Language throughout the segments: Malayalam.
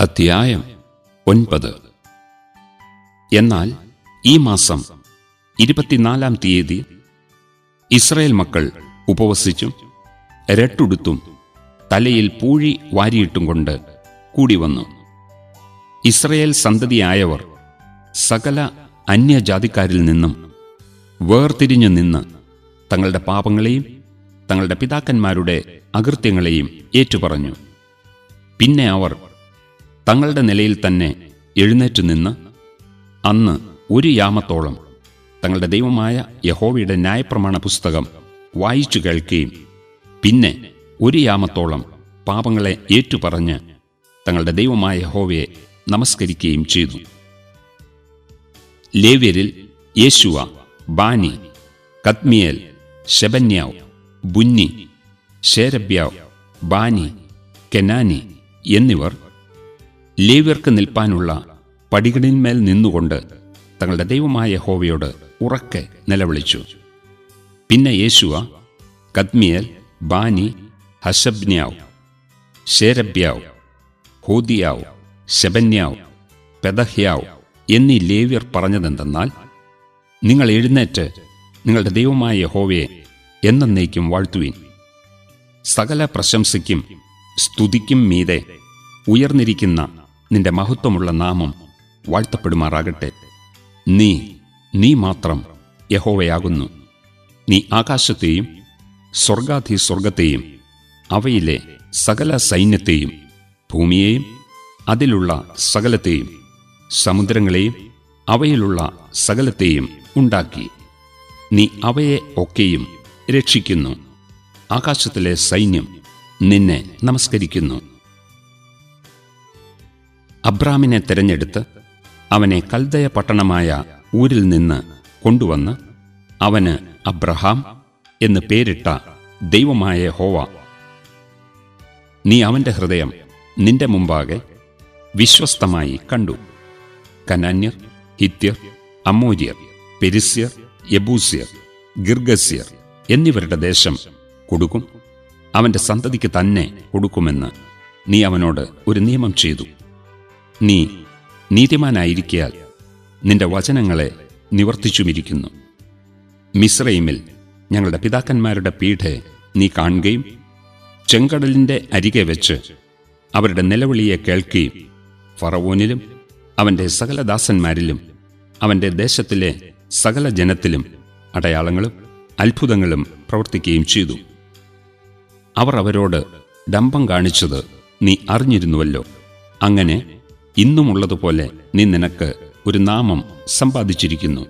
അധ്യായം ഒൻപത് എന്നാൽ ഈ മാസം ഇരുപത്തിനാലാം തീയതി ഇസ്രായേൽ മക്കൾ ഉപവസിച്ചും രട്ടുടുത്തും തലയിൽ പൂഴി വാരിയിട്ടും കൊണ്ട് കൂടി വന്നു ഇസ്രയേൽ സന്തതിയായവർ സകല അന്യജാതിക്കാരിൽ നിന്നും വേർതിരിഞ്ഞു നിന്ന് തങ്ങളുടെ പാപങ്ങളെയും തങ്ങളുടെ പിതാക്കന്മാരുടെ അകൃത്യങ്ങളെയും ഏറ്റുപറഞ്ഞു പിന്നെ അവർ തങ്ങളുടെ നിലയിൽ തന്നെ എഴുന്നേറ്റ് നിന്ന് അന്ന് ഒരു യാമത്തോളം തങ്ങളുടെ ദൈവമായ യഹോവയുടെ ന്യായപ്രമാണ പുസ്തകം വായിച്ചു കേൾക്കുകയും പിന്നെ ഒരു യാമത്തോളം പാപങ്ങളെ ഏറ്റുപറഞ്ഞ് തങ്ങളുടെ ദൈവമായ യഹോവയെ നമസ്കരിക്കുകയും ചെയ്തു ലേവ്യരിൽ യേശുവ ബാനി കത്മിയേൽ ശബന്യാവ് ബുന്നി ശേരബ്യാവ് ബാനി കെനാനി എന്നിവർ ലേവ്യർക്ക് നിൽപ്പാനുള്ള പടികളിന്മേൽ നിന്നുകൊണ്ട് തങ്ങളുടെ ദൈവമായ യഹോവയോട് ഉറക്കെ നിലവിളിച്ചു പിന്നെ യേശുവ കദ്മിയേൽ ബാനി ഹഷബ്ന്യാവ് ശേരബ്യാവ് ഹോദിയാവ് ശബന്യാവ് പെദഹ്യാവ് എന്നീ ലേവ്യർ പറഞ്ഞതെന്തെന്നാൽ നിങ്ങൾ എഴുന്നേറ്റ് നിങ്ങളുടെ ദൈവമായ യഹോവയെ എന്നേക്കും വാഴ്ത്തുവിൻ സകല പ്രശംസയ്ക്കും സ്തുതിക്കും മീതെ ഉയർന്നിരിക്കുന്ന നിന്റെ മഹത്വമുള്ള നാമം വാഴ്ത്തപ്പെടുമാറാകട്ടെ നീ നീ മാത്രം യഹോവയാകുന്നു നീ ആകാശത്തെയും സ്വർഗാധി സ്വർഗത്തെയും അവയിലെ സകല സൈന്യത്തെയും ഭൂമിയെയും അതിലുള്ള സകലത്തെയും സമുദ്രങ്ങളെയും അവയിലുള്ള സകലത്തെയും ഉണ്ടാക്കി നീ അവയെ ഒക്കെയും രക്ഷിക്കുന്നു ആകാശത്തിലെ സൈന്യം നിന്നെ നമസ്കരിക്കുന്നു അബ്രാമിനെ തിരഞ്ഞെടുത്ത് അവനെ കൽദയ പട്ടണമായ ഊരിൽ നിന്ന് കൊണ്ടുവന്ന് അവന് അബ്രഹാം എന്ന് പേരിട്ട ദൈവമായ ഹോവ നീ അവന്റെ ഹൃദയം നിന്റെ മുമ്പാകെ വിശ്വസ്തമായി കണ്ടു കനാന്യർ ഹിത്യർ അമ്മോര്യർ പെരിസ്യർ യബൂസ്യർ ഗിർഗസ്യർ എന്നിവരുടെ ദേശം കൊടുക്കും അവന്റെ സന്തതിക്ക് തന്നെ കൊടുക്കുമെന്ന് നീ അവനോട് ഒരു നിയമം ചെയ്തു നീ നീതിമാനായിരിക്കയാൽ നിന്റെ വചനങ്ങളെ നിവർത്തിച്ചുമിരിക്കുന്നു മിസ്രൈമിൽ ഞങ്ങളുടെ പിതാക്കന്മാരുടെ പീഠെ നീ കാണുകയും ചെങ്കടലിന്റെ അരികെ വെച്ച് അവരുടെ നിലവിളിയെ കേൾക്കുകയും ഫറവോനിലും അവന്റെ സകല ദാസന്മാരിലും അവന്റെ ദേശത്തിലെ സകല ജനത്തിലും അടയാളങ്ങളും അത്ഭുതങ്ങളും പ്രവർത്തിക്കുകയും ചെയ്തു അവർ അവരോട് ഡംബം കാണിച്ചത് നീ അറിഞ്ഞിരുന്നുവല്ലോ അങ്ങനെ ഇന്നുമുള്ളതുപോലെ നീ നിനക്ക് ഒരു നാമം സമ്പാദിച്ചിരിക്കുന്നു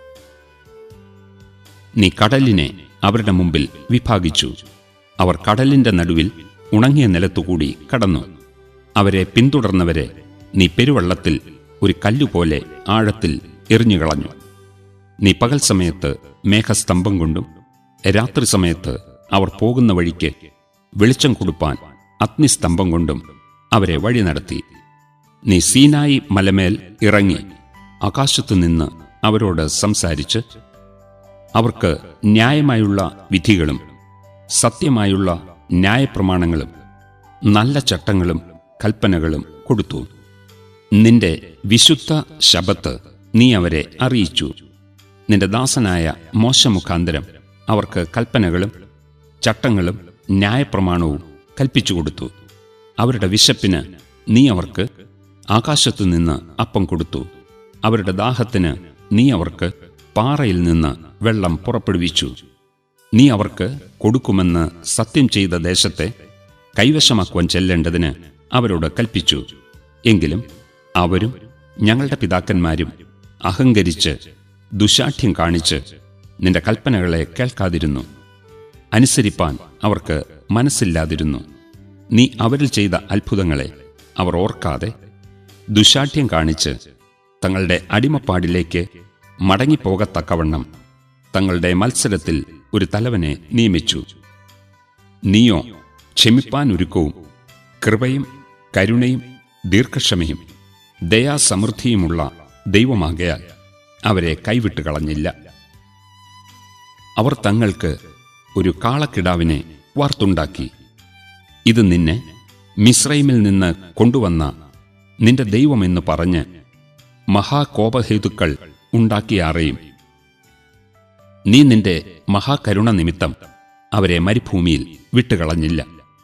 നീ കടലിനെ അവരുടെ മുമ്പിൽ വിഭാഗിച്ചു അവർ കടലിന്റെ നടുവിൽ ഉണങ്ങിയ നിലത്തുകൂടി കടന്നു അവരെ പിന്തുടർന്നവരെ നീ പെരുവള്ളത്തിൽ ഒരു കല്ലുപോലെ ആഴത്തിൽ എറിഞ്ഞുകളഞ്ഞു നീ പകൽ സമയത്ത് മേഘസ്തംഭം കൊണ്ടും രാത്രി സമയത്ത് അവർ പോകുന്ന വഴിക്ക് വെളിച്ചം കൊടുപ്പാൻ അഗ്നിസ്തംഭം കൊണ്ടും അവരെ വഴി നടത്തി നീ സീനായി മലമേൽ ഇറങ്ങി ആകാശത്തു നിന്ന് അവരോട് സംസാരിച്ച് അവർക്ക് ന്യായമായുള്ള വിധികളും സത്യമായുള്ള ന്യായപ്രമാണങ്ങളും നല്ല ചട്ടങ്ങളും കൽപ്പനകളും കൊടുത്തു നിന്റെ വിശുദ്ധ ശബത്ത് നീ അവരെ അറിയിച്ചു നിന്റെ ദാസനായ മോശമുഖാന്തരം അവർക്ക് കൽപ്പനകളും ചട്ടങ്ങളും ന്യായപ്രമാണവും കൽപ്പിച്ചു കൊടുത്തു അവരുടെ വിശപ്പിന് നീ അവർക്ക് ആകാശത്തു നിന്ന് അപ്പം കൊടുത്തു അവരുടെ ദാഹത്തിന് നീ അവർക്ക് പാറയിൽ നിന്ന് വെള്ളം പുറപ്പെടുവിച്ചു നീ അവർക്ക് കൊടുക്കുമെന്ന് സത്യം ചെയ്ത ദേശത്തെ കൈവശമാക്കുവാൻ ചെല്ലേണ്ടതിന് അവരോട് കൽപ്പിച്ചു എങ്കിലും അവരും ഞങ്ങളുടെ പിതാക്കന്മാരും അഹങ്കരിച്ച് ദുശാഠ്യം കാണിച്ച് നിന്റെ കൽപ്പനകളെ കേൾക്കാതിരുന്നു അനുസരിപ്പാൻ അവർക്ക് മനസ്സില്ലാതിരുന്നു നീ അവരിൽ ചെയ്ത അത്ഭുതങ്ങളെ അവർ ഓർക്കാതെ ദുശാഠ്യം കാണിച്ച് തങ്ങളുടെ അടിമപ്പാടിലേക്ക് മടങ്ങിപ്പോകത്തക്കവണ്ണം തങ്ങളുടെ മത്സരത്തിൽ ഒരു തലവനെ നിയമിച്ചു നീയോ ക്ഷമിപ്പാൻ ഒരുക്കവും കൃപയും കരുണയും ദീർഘക്ഷമയും ദയാസമൃദ്ധിയുമുള്ള ദൈവമാകയാൽ അവരെ കൈവിട്ട് കളഞ്ഞില്ല അവർ തങ്ങൾക്ക് ഒരു കാളക്കിടാവിനെ വാർത്തുണ്ടാക്കി ഇത് നിന്നെ മിസ്രൈമിൽ നിന്ന് കൊണ്ടുവന്ന നിന്റെ ദൈവമെന്ന് പറഞ്ഞ് മഹാകോപഹേതുക്കൾ ഉണ്ടാക്കിയാറേയും നീ നിന്റെ മഹാകരുണ നിമിത്തം അവരെ മരുഭൂമിയിൽ വിട്ടുകളഞ്ഞില്ല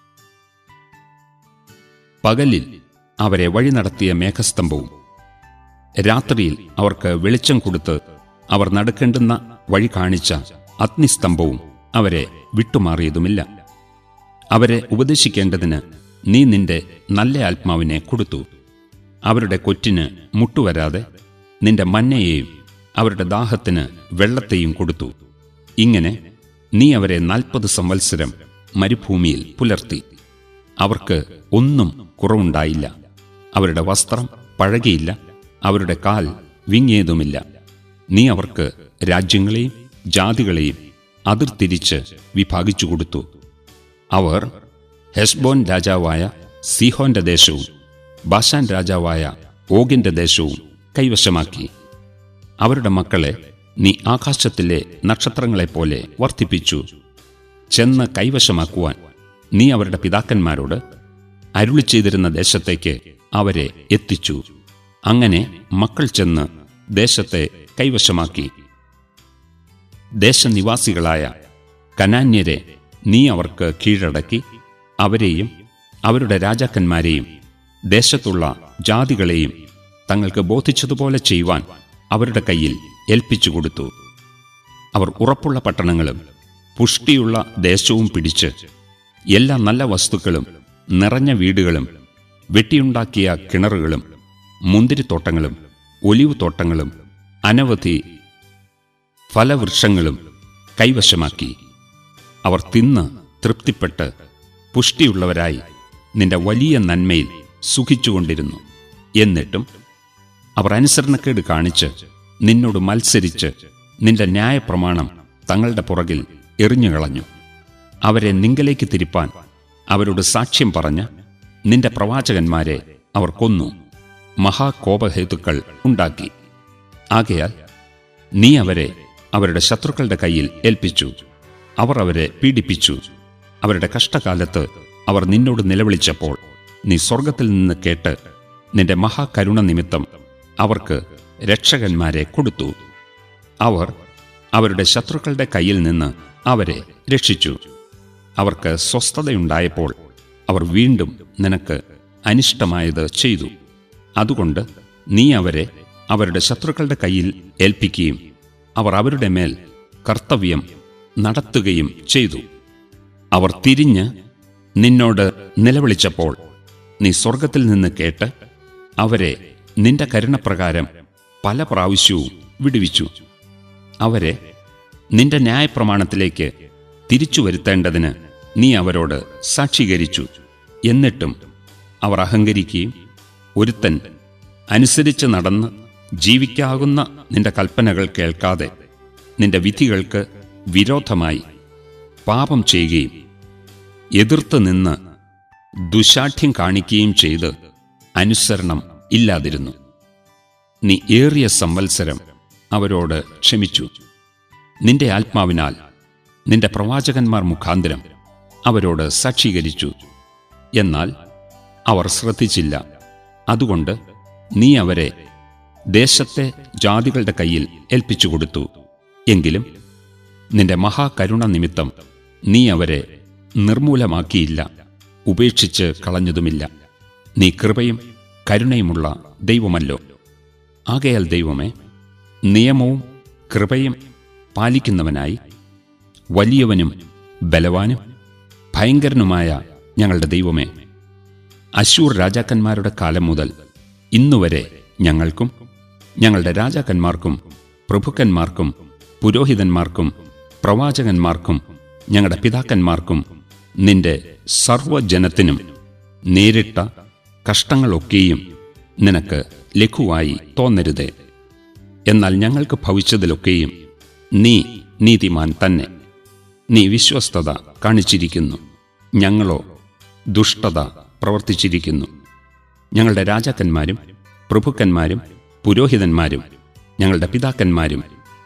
പകലിൽ അവരെ വഴി നടത്തിയ മേഘസ്തംഭവും രാത്രിയിൽ അവർക്ക് വെളിച്ചം കൊടുത്ത് അവർ നടക്കേണ്ടുന്ന വഴി കാണിച്ച അഗ്നിസ്തംഭവും അവരെ വിട്ടുമാറിയതുമില്ല അവരെ ഉപദേശിക്കേണ്ടതിന് നീ നിന്റെ നല്ല ആത്മാവിനെ കൊടുത്തു അവരുടെ കൊറ്റിന് മുട്ടുവരാതെ നിന്റെ മന്നയെയും അവരുടെ ദാഹത്തിന് വെള്ളത്തെയും കൊടുത്തു ഇങ്ങനെ നീ അവരെ നാൽപ്പത് സംവത്സരം മരുഭൂമിയിൽ പുലർത്തി അവർക്ക് ഒന്നും കുറവുണ്ടായില്ല അവരുടെ വസ്ത്രം പഴകിയില്ല അവരുടെ കാൽ വിങ്ങിയതുമില്ല നീ അവർക്ക് രാജ്യങ്ങളെയും ജാതികളെയും അതിർത്തിരിച്ച് വിഭാഗിച്ചു കൊടുത്തു അവർ ഹെസ്ബോൻ രാജാവായ സീഹോന്റെ ദേശവും ബാഷാൻ രാജാവായ ഓഗിന്റെ ദേശവും കൈവശമാക്കി അവരുടെ മക്കളെ നീ ആകാശത്തിലെ നക്ഷത്രങ്ങളെപ്പോലെ വർദ്ധിപ്പിച്ചു ചെന്ന് കൈവശമാക്കുവാൻ നീ അവരുടെ പിതാക്കന്മാരോട് അരുളി ചെയ്തിരുന്ന ദേശത്തേക്ക് അവരെ എത്തിച്ചു അങ്ങനെ മക്കൾ ചെന്ന് ദേശത്തെ കൈവശമാക്കി ദേശനിവാസികളായ കനാന്യരെ നീ അവർക്ക് കീഴടക്കി അവരെയും അവരുടെ രാജാക്കന്മാരെയും ദേശത്തുള്ള ജാതികളെയും തങ്ങൾക്ക് ബോധിച്ചതുപോലെ ചെയ്യുവാൻ അവരുടെ കയ്യിൽ ഏൽപ്പിച്ചു കൊടുത്തു അവർ ഉറപ്പുള്ള പട്ടണങ്ങളും പുഷ്ടിയുള്ള ദേശവും പിടിച്ച് എല്ലാ നല്ല വസ്തുക്കളും നിറഞ്ഞ വീടുകളും വെട്ടിയുണ്ടാക്കിയ കിണറുകളും മുന്തിരിത്തോട്ടങ്ങളും ഒലിവ് തോട്ടങ്ങളും അനവധി ഫലവൃക്ഷങ്ങളും കൈവശമാക്കി അവർ തിന്ന് തൃപ്തിപ്പെട്ട് പുഷ്ടിയുള്ളവരായി നിന്റെ വലിയ നന്മയിൽ സുഖിച്ചുകൊണ്ടിരുന്നു എന്നിട്ടും അവർ അനുസരണക്കേട് കാണിച്ച് നിന്നോട് മത്സരിച്ച് നിന്റെ ന്യായപ്രമാണം തങ്ങളുടെ പുറകിൽ എറിഞ്ഞുകളഞ്ഞു അവരെ നിങ്കലേക്ക് തിരിപ്പാൻ അവരോട് സാക്ഷ്യം പറഞ്ഞ് നിന്റെ പ്രവാചകന്മാരെ അവർ കൊന്നു മഹാകോപഹേതുക്കൾ ഉണ്ടാക്കി ആകയാൽ നീ അവരെ അവരുടെ ശത്രുക്കളുടെ കയ്യിൽ ഏൽപ്പിച്ചു അവർ അവരെ പീഡിപ്പിച്ചു അവരുടെ കഷ്ടകാലത്ത് അവർ നിന്നോട് നിലവിളിച്ചപ്പോൾ നീ സ്വർഗത്തിൽ നിന്ന് കേട്ട് നിന്റെ മഹാകരുണ നിമിത്തം അവർക്ക് രക്ഷകന്മാരെ കൊടുത്തു അവർ അവരുടെ ശത്രുക്കളുടെ കയ്യിൽ നിന്ന് അവരെ രക്ഷിച്ചു അവർക്ക് സ്വസ്ഥതയുണ്ടായപ്പോൾ അവർ വീണ്ടും നിനക്ക് അനിഷ്ടമായത് ചെയ്തു അതുകൊണ്ട് നീ അവരെ അവരുടെ ശത്രുക്കളുടെ കയ്യിൽ ഏൽപ്പിക്കുകയും അവർ അവരുടെ മേൽ കർത്തവ്യം നടത്തുകയും ചെയ്തു അവർ തിരിഞ്ഞ് നിന്നോട് നിലവിളിച്ചപ്പോൾ നീ സ്വർഗത്തിൽ നിന്ന് കേട്ട് അവരെ നിന്റെ കരുണപ്രകാരം പല പ്രാവശ്യവും വിടുവിച്ചു അവരെ നിന്റെ ന്യായപ്രമാണത്തിലേക്ക് തിരിച്ചു വരുത്തേണ്ടതിന് നീ അവരോട് സാക്ഷീകരിച്ചു എന്നിട്ടും അവർ അഹങ്കരിക്കുകയും ഒരുത്തൻ അനുസരിച്ച് നടന്ന് ജീവിക്കാകുന്ന നിന്റെ കൽപ്പനകൾ കേൾക്കാതെ നിന്റെ വിധികൾക്ക് വിരോധമായി പാപം ചെയ്യുകയും എതിർത്ത് നിന്ന് ദുശാഠ്യം കാണിക്കുകയും ചെയ്ത് അനുസരണം ഇല്ലാതിരുന്നു നീ ഏറിയ സംവത്സരം അവരോട് ക്ഷമിച്ചു നിന്റെ ആത്മാവിനാൽ നിന്റെ പ്രവാചകന്മാർ മുഖാന്തരം അവരോട് സാക്ഷീകരിച്ചു എന്നാൽ അവർ ശ്രദ്ധിച്ചില്ല അതുകൊണ്ട് നീ അവരെ ദേശത്തെ ജാതികളുടെ കയ്യിൽ ഏൽപ്പിച്ചു കൊടുത്തു എങ്കിലും നിന്റെ മഹാകരുണ നിമിത്തം നീ അവരെ നിർമൂലമാക്കിയില്ല ഉപേക്ഷിച്ച് കളഞ്ഞതുമില്ല നീ കൃപയും കരുണയുമുള്ള ദൈവമല്ലോ ആകയാൽ ദൈവമേ നിയമവും കൃപയും പാലിക്കുന്നവനായി വലിയവനും ബലവാനും ഭയങ്കരനുമായ ഞങ്ങളുടെ ദൈവമേ അശൂർ രാജാക്കന്മാരുടെ കാലം മുതൽ ഇന്നുവരെ ഞങ്ങൾക്കും ഞങ്ങളുടെ രാജാക്കന്മാർക്കും പ്രഭുക്കന്മാർക്കും പുരോഹിതന്മാർക്കും പ്രവാചകന്മാർക്കും ഞങ്ങളുടെ പിതാക്കന്മാർക്കും നിന്റെ സർവജനത്തിനും നേരിട്ട കഷ്ടങ്ങളൊക്കെയും നിനക്ക് ലഘുവായി തോന്നരുതേ എന്നാൽ ഞങ്ങൾക്ക് ഭവിച്ചതിലൊക്കെയും നീ നീതിമാൻ തന്നെ നീ വിശ്വസ്തത കാണിച്ചിരിക്കുന്നു ഞങ്ങളോ ദുഷ്ടത പ്രവർത്തിച്ചിരിക്കുന്നു ഞങ്ങളുടെ രാജാക്കന്മാരും പ്രഭുക്കന്മാരും പുരോഹിതന്മാരും ഞങ്ങളുടെ പിതാക്കന്മാരും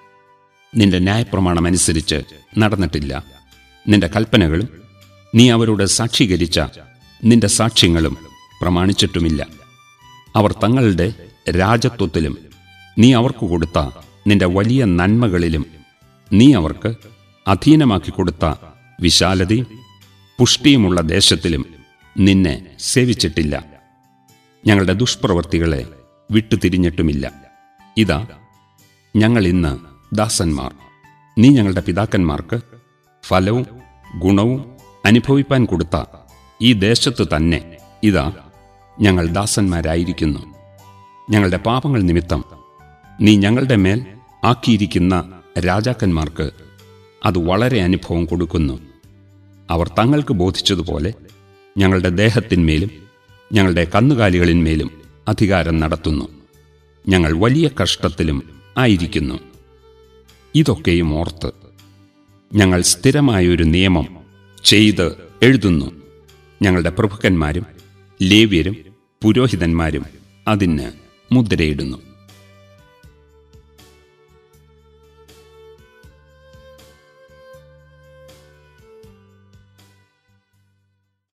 നിന്റെ ന്യായപ്രമാണമനുസരിച്ച് നടന്നിട്ടില്ല നിന്റെ കൽപ്പനകളും നീ അവരോട് സാക്ഷീകരിച്ച നിന്റെ സാക്ഷ്യങ്ങളും പ്രമാണിച്ചിട്ടുമില്ല അവർ തങ്ങളുടെ രാജത്വത്തിലും നീ അവർക്ക് കൊടുത്ത നിന്റെ വലിയ നന്മകളിലും നീ അവർക്ക് അധീനമാക്കി കൊടുത്ത വിശാലതയും പുഷ്ടിയുമുള്ള ദേശത്തിലും നിന്നെ സേവിച്ചിട്ടില്ല ഞങ്ങളുടെ ദുഷ്പ്രവൃത്തികളെ വിട്ടുതിരിഞ്ഞിട്ടുമില്ല ഇതാ ഞങ്ങൾ ഇന്ന് ദാസന്മാർ നീ ഞങ്ങളുടെ പിതാക്കന്മാർക്ക് ഫലവും ഗുണവും അനുഭവിപ്പാൻ കൊടുത്ത ഈ ദേശത്ത് തന്നെ ഇതാ ഞങ്ങൾ ദാസന്മാരായിരിക്കുന്നു ഞങ്ങളുടെ പാപങ്ങൾ നിമിത്തം നീ ഞങ്ങളുടെ മേൽ ആക്കിയിരിക്കുന്ന രാജാക്കന്മാർക്ക് അത് വളരെ അനുഭവം കൊടുക്കുന്നു അവർ തങ്ങൾക്ക് ബോധിച്ചതുപോലെ ഞങ്ങളുടെ ദേഹത്തിന്മേലും ഞങ്ങളുടെ കന്നുകാലികളിന്മേലും അധികാരം നടത്തുന്നു ഞങ്ങൾ വലിയ കഷ്ടത്തിലും ആയിരിക്കുന്നു ഇതൊക്കെയും ഓർത്ത് ഞങ്ങൾ സ്ഥിരമായൊരു നിയമം ചെയ്ത് എഴുതുന്നു ഞങ്ങളുടെ പ്രഭുക്കന്മാരും ലേവ്യരും പുരോഹിതന്മാരും അതിന് മുദ്രയിടുന്നു